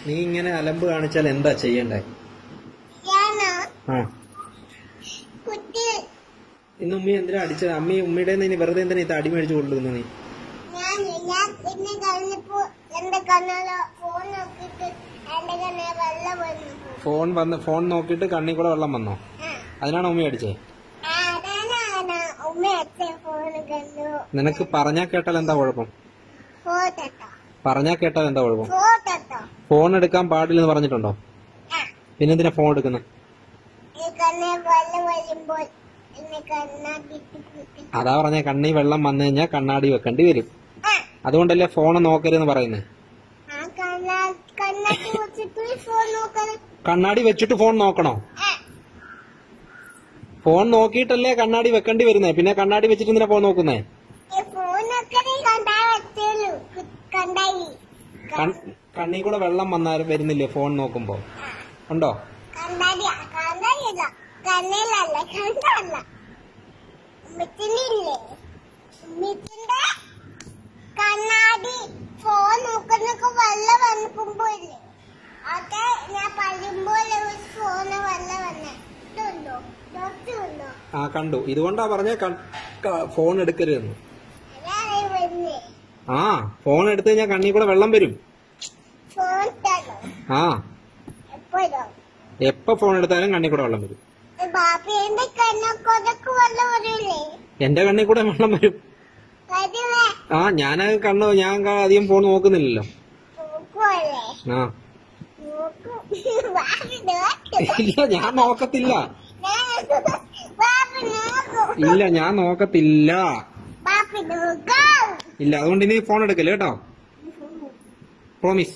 നീ ഇങ്ങനെ അലമ്പ് കാണിച്ചാൽ എന്താ ചെയ്യണ്ടേ ഞാനോ ആ കുട്ടി ഇന്ന് ഉമ്മി എന്തിനാ അടിച്ചത് അമ്മി ഉമ്മയുടെ നീ വെറുതെ എന്തിനാ ഇത് അടി മേടിച്ചു കൊണ്ടുവന്നത് നീ ഞാൻ ഞാൻ പിന്നെ കഴിഞ്ഞപ്പോ എന്റെ കണ്ണാലോ ഫോൺ നോക്കിയിട്ട് എന്റെ കണ്ണ വെള്ളം വന്നു ഫോൺ വന്ന് ഫോൺ നോക്കിയിട്ട് കണ്ണി കൂടെ വെള്ളം വന്നോ അതിനാണ് ഉമ്മി അടിച്ചേ അതാണ് ഉമ്മ അച്ഛൻ ഫോൺ കണ്ടു നിനക്ക് പറഞ്ഞാ കേട്ടാൽ എന്താ കുഴപ്പം ഫോട്ടോ പറഞ്ഞാ കേട്ടാൽ എന്താ കുഴപ്പം ഫോട്ടോ ഫോൺ എടുക്കാൻ പാടില്ലെന്ന് പറഞ്ഞിട്ടുണ്ടോ പിന്നെന്തിനാ ഫോൺ എടുക്കുന്നത് ഈ കണ്ണ വെള്ളം വരുമ്പോൾ എന്നെ കണ്ണാടി കുത്തി അതാ പറഞ്ഞ കണ്ണി വെള്ളം വന്നു കഴിഞ്ഞാൽ കണ്ണാടി വെക്കേണ്ടി വരും അതുകൊണ്ടല്ലേ ഫോൺ നോക്കരുതെന്ന് പറയുന്നത് ആ കണ്ണാ കണ്ണാടി വെച്ചിട്ട് ഫോൺ നോക്കണം കണ്ണാടി വെച്ചിട്ട് ഫോൺ നോക്കണോ ഫോൺ നോക്കിയിട്ടല്ലേ കണ്ണാടി വെക്കേണ്ടി വരുന്നേ പിന്നെ കണ്ണാടി വെച്ചിട്ട് എന്തിനാ ഫോൺ നോക്കുന്നേ ഈ ഫോൺ നോക്കണേ കണ്ടാ വെച്ചേലു കണ്ടായി കൺ- കണ്ണി കൂടെ വെള്ളം വന്നാലും വരുന്നില്ലേ ഫോൺ നോക്കുമ്പോ ഉണ്ടോ കണ്ണാടി കണ്ണാടിയല്ല കണ്ണിലല്ല കണ്ടല്ല മിത്തിനില്ലേ മിത്തിന്റെ കണ്ണാടി ഫോൺ നോക്കുന്നൊക്കെ വെള്ളം വന്നപ്പോ ഇല്ലേ അതൊക്കെ ഞാൻ പറയുമ്പോൾ ഫോണ് വെള്ളം വന്നേ ഇതുണ്ടോ ഡോക്ടറുണ്ടോ ആ കണ്ടു ഇതുകൊണ്ടാ പറഞ്ഞ ഫോൺ എടുക്കരുതെന്ന് അതാണ് വരുന്നേ ആ ഫോൺ എടുത്തു കഴിഞ്ഞാൽ കണ്ണി കൂടെ വെള്ളം വരും ഫോൺ തരോ ആ എപ്പോഴോ എപ്പോ ഫോൺ എടുത്താലും കണ്ണി കൂടെ വെള്ളം വരും ബാപ്പയുടെ കണ്ണൊക്കെ വെള്ളം വരില്ലേ എന്റെ കണ്ണി കൂടെ വെള്ളം വരും വരുവേ ആ ഞാൻ കണ്ണു ഞാൻ ക- അധികം ഫോൺ നോക്കുന്നില്ലല്ലോ നോക്കുവല്ലേ ആ നോക്കും ബാപ്പി നോക്കും ഇല്ല ഞാൻ നോക്കത്തില്ല ബാപ്പി നോക്കും ഇല്ല ഞാൻ നോക്കത്തില്ല ബാപ്പി നോക്കാം ഇല്ല അതുകൊണ്ട് ഇനി ഫോൺ എടുക്കല്ലേ കേട്ടോ പ്രോമിസ്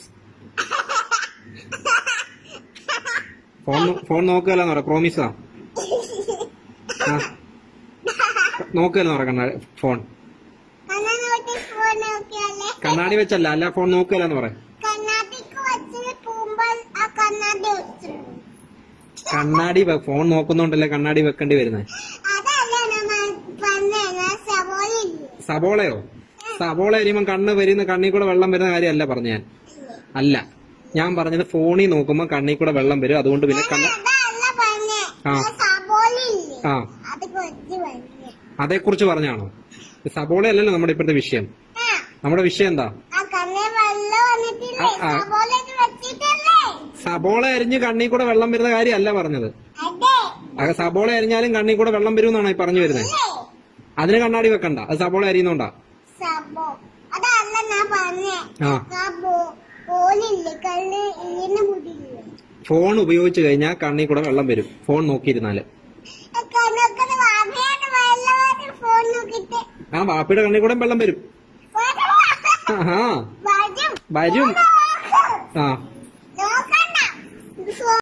ഫോൺ ഫോൺ നോക്കുകയല്ലെന്ന് പറ പ്രോമിസാ ആ നോക്കുകയല്ലെന്ന് പറ കണ്ണാടി ഫോൺ കണ്ണ നോക്കി ഫോൺ നോക്കിയാലേ കണ്ണാടി വെച്ചല്ല അല്ല ഫോൺ നോക്കുകയല്ലെന്ന് പറ കണ്ണാടിക്ക് വെച്ച് പോകുമ്പോൾ ആ കണ്ണാടി വെച്ചു കണ്ണാടി വെ- ഫോൺ നോക്കുന്നോണ്ടല്ലേ കണ്ണാടി വെക്കേണ്ടി വരുന്നത് അതല്ല നമ്മ പറഞ്ഞ സവോളില്ലേ സബോളയോ സബോള അരിയുമ്പം കണ്ണ് വരുന്ന കണ്ണി കൂടെ വെള്ളം വരുന്ന കാര്യമല്ല പറഞ്ഞ ഞാൻ അല്ല ഞാൻ പറഞ്ഞത് ഫോണിൽ നോക്കുമ്പോ കണ്ണി കൂടെ വെള്ളം വരും അതുകൊണ്ട് പിന്നെ കണ്ണ് അതല്ല പറഞ്ഞേ ആ. സവോളില്ലേ ആ അത് കൊച്ചു പറഞ്ഞേ അതേക്കുറിച്ച് പറഞ്ഞാണോ സബോള അല്ലല്ലോ നമ്മുടെ ഇപ്പോഴത്തെ വിഷയം ആ നമ്മുടെ വിഷയം എന്താ ആ കണ്ണ വെള്ളം വന്നിട്ടില്ലേ ആ, ആ. സവോള വെച്ചിട്ടല്ലേ സബോള അരിഞ്ഞ് കണ്ണി കൂടെ വെള്ളം വരുന്ന കാര്യമല്ല പറഞ്ഞത് അതെ ആ സബോള അരിഞ്ഞാലും കണ്ണി കൂടെ വെള്ളം വരും എന്നാണ് ഈ പറഞ്ഞു വരുന്നത് അല്ലേ അതിന് കണ്ണാടി വെക്കണ്ട അത് സബോള അരിയുന്നോണ്ടാ സബോ അതല്ല ഞാൻ പറഞ്ഞേ ആ സബോ പോലില്ലേ കല്ല് ഇങ്ങനെ മുടിയില്ലേ ഫോൺ ഉപയോഗിച്ച് കഴിഞ്ഞാൽ കണ്ണി കൂടെ വെള്ളം വരും ഫോൺ നോക്കിയിരുന്നാല് കണ്ണൊക്കെ വാമയാണ് വെള്ളമാണ് ഫോൺ നോക്കിട്ട് ആ ബാപ്പിയുടെ കണ്ണി കൂടെ വെള്ളം വരും വരും ആഹാ വരും വരും നോക്ക്. ആ